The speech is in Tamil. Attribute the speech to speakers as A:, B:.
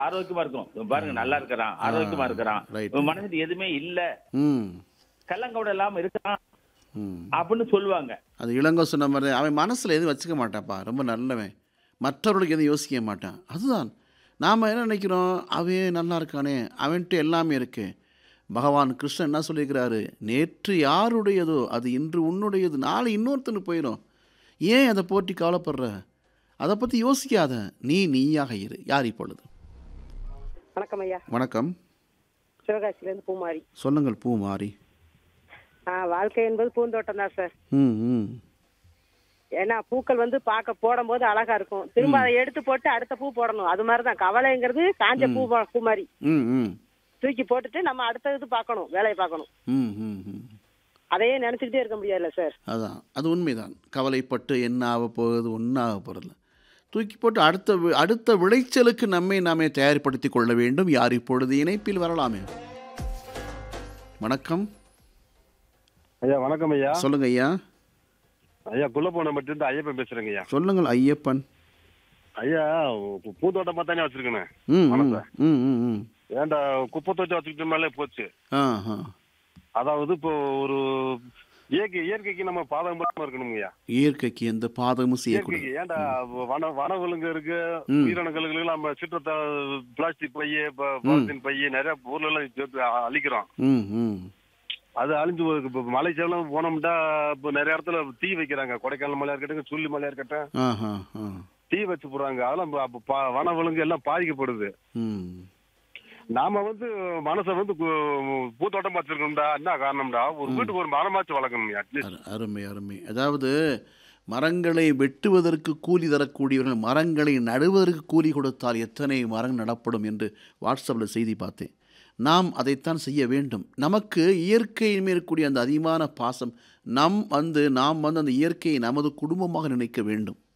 A: ஆரோக்கியமா இருக்கும் இவன் பாருங்க நல்லா இருக்கிறான் ஆரோக்கியமா இருக்கிறான்
B: right.
A: இவன் மனசுல எதுவுமே இல்ல
B: ம்
A: கள்ளங்கவடம் இல்லாம இருக்கான்
B: ம்
A: அப்படின்னு சொல்லுவாங்க
B: அது இளங்கோ சொன்ன மாதிரி அவன் மனசில் எதுவும் வச்சுக்க மாட்டான்ப்பா ரொம்ப நல்லவன் மற்றவர்களுக்கு எதுவும் யோசிக்க மாட்டான் அதுதான் நாம் என்ன நினைக்கிறோம் அவன் நல்லா இருக்கானே அவன்கிட்ட எல்லாமே இருக்கு பகவான் கிருஷ்ணன் என்ன சொல்லியிருக்கிறாரு நேற்று யாருடையதோ அது இன்று உன்னுடையது நாளை இன்னொருத்தனுக்கு போயிடும் ஏன் அதை போட்டி கவலைப்படுற அதை பற்றி யோசிக்காத நீ நீயாக இரு யார் இப்பொழுது
C: வணக்கம் ஐயா
B: வணக்கம்
C: சிவகாசியிலேருந்து பூமாரி
B: சொல்லுங்கள் பூ மாறி
C: ஆ வாழ்க்கை என்பது பூந்தோட்டம் தான் சார்
B: ம் ம்
C: ஏன்னா பூக்கள் வந்து பார்க்க போடும்போது அழகா இருக்கும் திரும்ப அதை எடுத்து போட்டு அடுத்த பூ போடணும் அது மாதிரி தான் கவலைங்கிறது காஞ்ச பூ மா- பூ மாதிரி
B: ம் ம்
C: தூக்கி போட்டுட்டு நம்ம அடுத்த இது பார்க்கணும் வேலையை பார்க்கணும்
B: ம் ம் ம்
C: அதையே நினைச்சுக்கிட்டே இருக்க முடியாதுல்ல சார்
B: அதான் அது உண்மைதான் கவலைப்பட்டு என்ன ஆக போகுது ஒன்றும் ஆக போகிறதில்ல தூக்கி போட்டு அடுத்த வி- அடுத்த விளைச்சலுக்கு நம்மை நாமே தயார்படுத்தி கொள்ள வேண்டும் யார் இப்பொழுது இணைப்பில் வரலாமே வணக்கம்
D: ஐயா வணக்கம் ஐயா
B: சொல்லுங்க ஐயா
D: ஐயா குள்ளப்போன மட்டும் இருந்து ஐயப்பன் பேசுறேங்க ஐயா
B: சொல்லுங்கள் ஐயப்பன்
D: ஐயா பூ- பூந்தோட்டமா தானே வச்சிருக்கேன்
B: ம் ம்
D: வணக்கம்.
B: ம் ம் ம்
D: ஏன்டா குப்பை தோட்டம் வச்சுக்கிட்ட மேலே போச்சு
B: ஆ ஆ
D: அதாவது இப்போ ஒரு இயற்கை இயற்கைக்கு நம்ம பாதகமா இருக்கணும் ஐயா
B: இயற்கைக்கு எந்த பாதகமும் செய்யக்கூடாது
D: இயற்கைக்கு ஏன்டா வன வனவிலங்கு இருக்கு
B: ம்.
D: உயிரினங்களுக்கு நம்ம சிற்றத்தை பிளாஸ்டிக் பைய பாலித்தீன் பைய நிறைய பொருள் எல்லாம் சேர்த்து அ- அழிக்கிறோம்
B: ம் ம்
D: அது அழிஞ்சு போகுது. இப்போ மலை சேலம் போனோம்னா இப்போ நிறைய இடத்துல தீ வைக்கிறாங்க கொடைக்கானல் மலையா இருக்கட்டும் சுள்ளி மலையா இருக்கட்டும்
B: ஆ ஆ ஆ
D: தீ வச்சு போடுறாங்க அதெல்லாம் ப- அப்ப ப- வனவிலங்கு எல்லாம் பாதிக்கப்படுது
B: ம்
D: நாம வந்து மனசை வந்து கு- பூத்தோட்டம் வச்சிருக்கோம்டா என்ன காரணம்டா ஒரு வீட்டுக்கு ஒரு மரமாச்சு வளர்க்கணும் அட்லீஸ்ட்
B: அரு- அருமை அருமை அதாவது மரங்களை வெட்டுவதற்கு கூலி தரக்கூடியவர்கள் மரங்களை நடுவதற்கு கூலி கொடுத்தால் எத்தனை மரம் நடப்படும் என்று வாட்ஸ்அப்பில் செய்தி பார்த்தேன் நாம் அதைத்தான் செய்ய வேண்டும் நமக்கு இயற்கையின் மேல் இருக்கக்கூடிய அந்த அதிகமான பாசம் நம் வந்து நாம் வந்து அந்த இயற்கையை நமது குடும்பமாக நினைக்க வேண்டும்